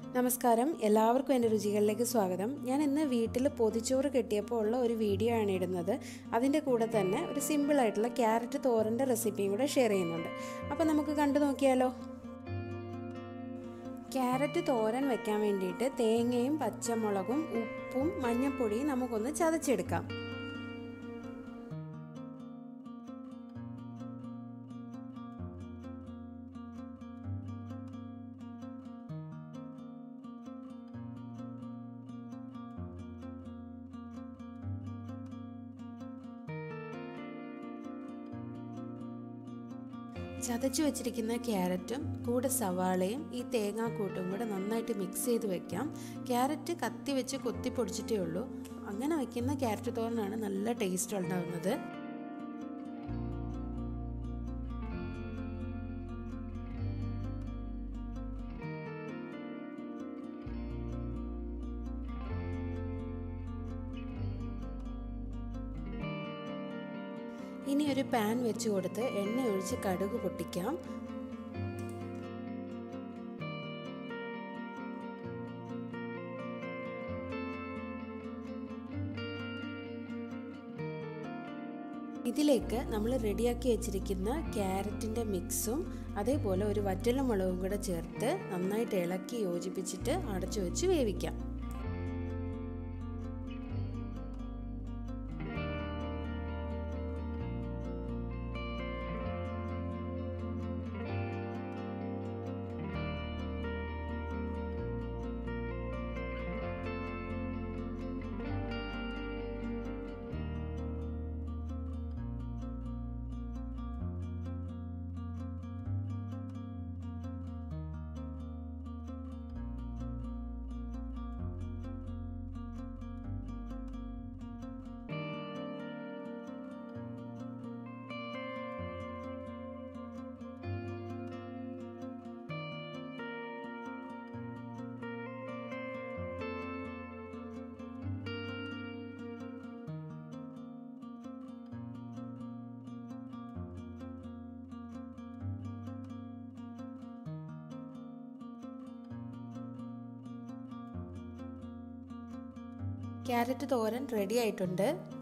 നമസ്കാരം എല്ലാവർക്കും എൻ്റെ രുചികളിലേക്ക് സ്വാഗതം ഞാൻ ഇന്ന് വീട്ടിൽ പൊതിച്ചോറ് കെട്ടിയപ്പോൾ ഉള്ള ഒരു വീഡിയോ ആണ് ഇടുന്നത് അതിൻ്റെ കൂടെ തന്നെ ഒരു സിമ്പിൾ ആയിട്ടുള്ള ക്യാരറ്റ് തോരൻ്റെ റെസിപ്പിയും കൂടെ ഷെയർ ചെയ്യുന്നുണ്ട് അപ്പോൾ നമുക്ക് കണ്ടു നോക്കിയാലോ ക്യാരറ്റ് തോരൻ വെക്കാൻ വേണ്ടിയിട്ട് തേങ്ങയും പച്ചമുളകും ഉപ്പും മഞ്ഞൾപ്പൊടിയും നമുക്കൊന്ന് ചതച്ചെടുക്കാം ചതച്ചു വെച്ചിരിക്കുന്ന ക്യാരറ്റും കൂടെ സവാളയും ഈ തേങ്ങാക്കൂട്ടും കൂടെ നന്നായിട്ട് മിക്സ് ചെയ്ത് വെക്കാം ക്യാരറ്റ് കത്തി വെച്ച് കൊത്തി പൊടിച്ചിട്ടേ ഉള്ളൂ അങ്ങനെ വയ്ക്കുന്ന ക്യാരറ്റ് തോരനാണ് നല്ല ടേസ്റ്റ് ഉണ്ടാകുന്നത് ഇനി ഒരു പാൻ വെച്ച് കൊടുത്ത് എണ്ണ ഒഴിച്ച് കടുക് പൊട്ടിക്കാം ഇതിലേക്ക് നമ്മൾ റെഡിയാക്കി വെച്ചിരിക്കുന്ന ക്യാരറ്റിൻ്റെ മിക്സും അതേപോലെ ഒരു വറ്റലമുളകും കൂടെ ചേർത്ത് നന്നായിട്ട് ഇളക്കി യോജിപ്പിച്ചിട്ട് അടച്ചു വെച്ച് വേവിക്കാം ക്യാരറ്റ് തോരൻ റെഡി ആയിട്ടുണ്ട്